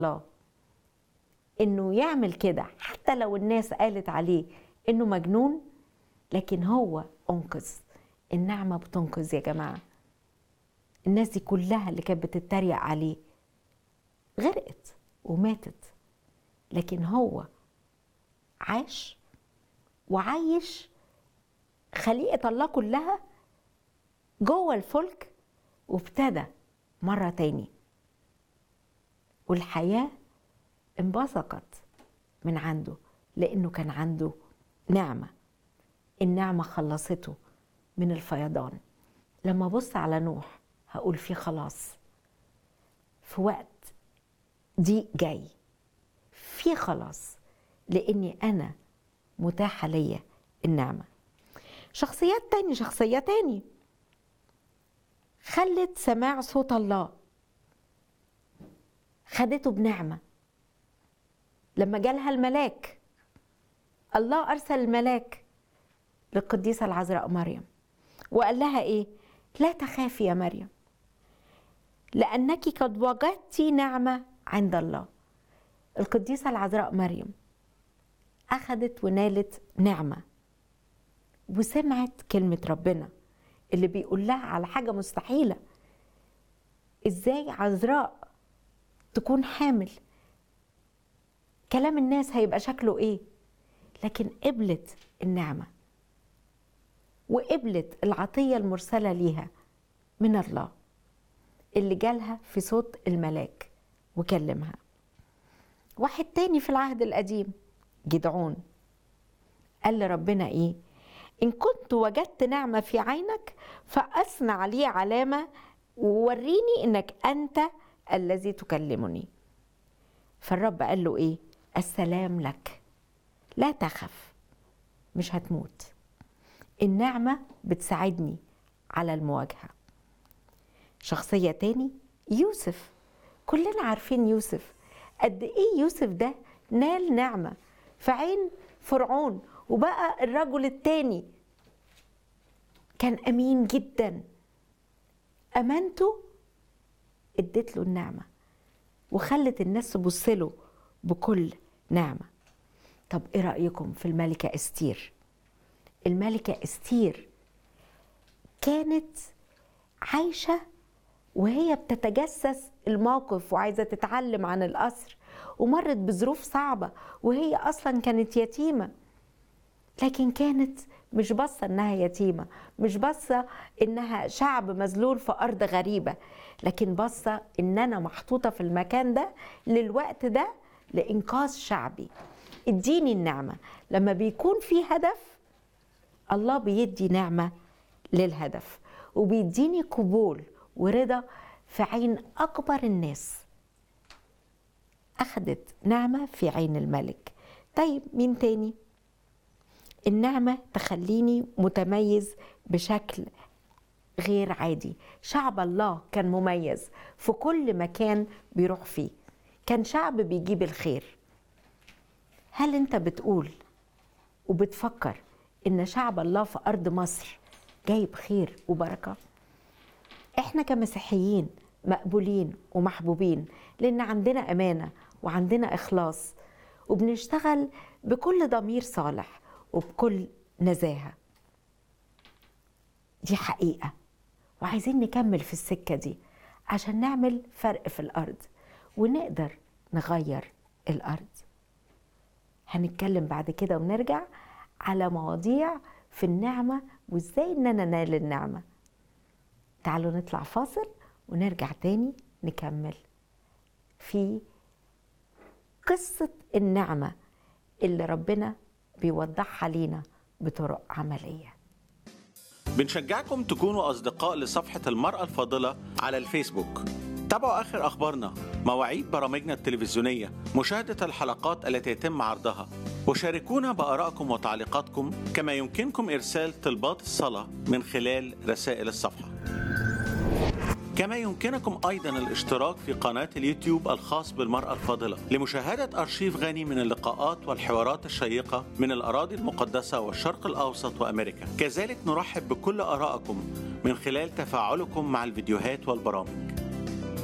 الله انه يعمل كده حتى لو الناس قالت عليه انه مجنون لكن هو انقذ النعمه بتنقذ يا جماعه الناس دي كلها اللي كانت بتتريق عليه غرقت وماتت لكن هو عاش وعايش خليقه الله كلها جوه الفلك وابتدى مره تاني والحياه انبثقت من عنده لانه كان عنده نعمه النعمه خلصته من الفيضان لما ابص على نوح هقول فيه خلاص في وقت ضيق جاي في خلاص لاني انا متاحه ليا النعمه شخصيات تاني شخصيه تاني خلت سماع صوت الله خدته بنعمه لما جالها الملاك الله ارسل الملاك للقديسه العذراء مريم وقال لها ايه لا تخافي يا مريم لانك قد وجدت نعمه عند الله القديسه العذراء مريم اخذت ونالت نعمه وسمعت كلمه ربنا اللي بيقول لها على حاجه مستحيله ازاي عذراء تكون حامل كلام الناس هيبقى شكله ايه لكن قبلت النعمه وقبلت العطيه المرسله ليها من الله اللي جالها في صوت الملاك وكلمها واحد تاني في العهد القديم جدعون قال لربنا ايه ان كنت وجدت نعمه في عينك فاصنع لي علامه ووريني انك انت الذي تكلمني فالرب قال له ايه السلام لك لا تخف مش هتموت النعمة بتساعدني على المواجهة شخصية تاني يوسف كلنا عارفين يوسف قد ايه يوسف ده نال نعمة في عين فرعون وبقى الرجل التاني كان امين جدا امانته ادت له النعمه وخلت الناس تبص له بكل نعمه طب ايه رايكم في الملكه استير الملكه استير كانت عايشه وهي بتتجسس الموقف وعايزه تتعلم عن الاسر ومرت بظروف صعبه وهي اصلا كانت يتيمه لكن كانت مش باصه انها يتيمه مش باصه انها شعب مذلول في ارض غريبه لكن باصه ان انا محطوطه في المكان ده للوقت ده لانقاذ شعبي اديني النعمه لما بيكون في هدف الله بيدي نعمه للهدف وبيديني قبول ورضا في عين اكبر الناس اخذت نعمه في عين الملك طيب مين تاني النعمة تخليني متميز بشكل غير عادي شعب الله كان مميز في كل مكان بيروح فيه كان شعب بيجيب الخير هل انت بتقول وبتفكر ان شعب الله في ارض مصر جايب خير وبركه احنا كمسيحيين مقبولين ومحبوبين لان عندنا امانه وعندنا اخلاص وبنشتغل بكل ضمير صالح وبكل نزاهه دي حقيقه وعايزين نكمل في السكه دي عشان نعمل فرق في الارض ونقدر نغير الارض هنتكلم بعد كده ونرجع على مواضيع في النعمه وازاي ان انا انال النعمه تعالوا نطلع فاصل ونرجع تاني نكمل في قصه النعمه اللي ربنا بيوضحها لينا بطرق عمليه بنشجعكم تكونوا أصدقاء لصفحة المرأة الفاضلة على الفيسبوك تابعوا آخر أخبارنا مواعيد برامجنا التلفزيونية مشاهدة الحلقات التي يتم عرضها وشاركونا بآرائكم وتعليقاتكم كما يمكنكم إرسال طلبات الصلاة من خلال رسائل الصفحة كما يمكنكم أيضا الاشتراك في قناة اليوتيوب الخاص بالمرأة الفاضلة لمشاهدة أرشيف غني من اللقاءات والحوارات الشيقة من الأراضي المقدسة والشرق الأوسط وأمريكا كذلك نرحب بكل آرائكم من خلال تفاعلكم مع الفيديوهات والبرامج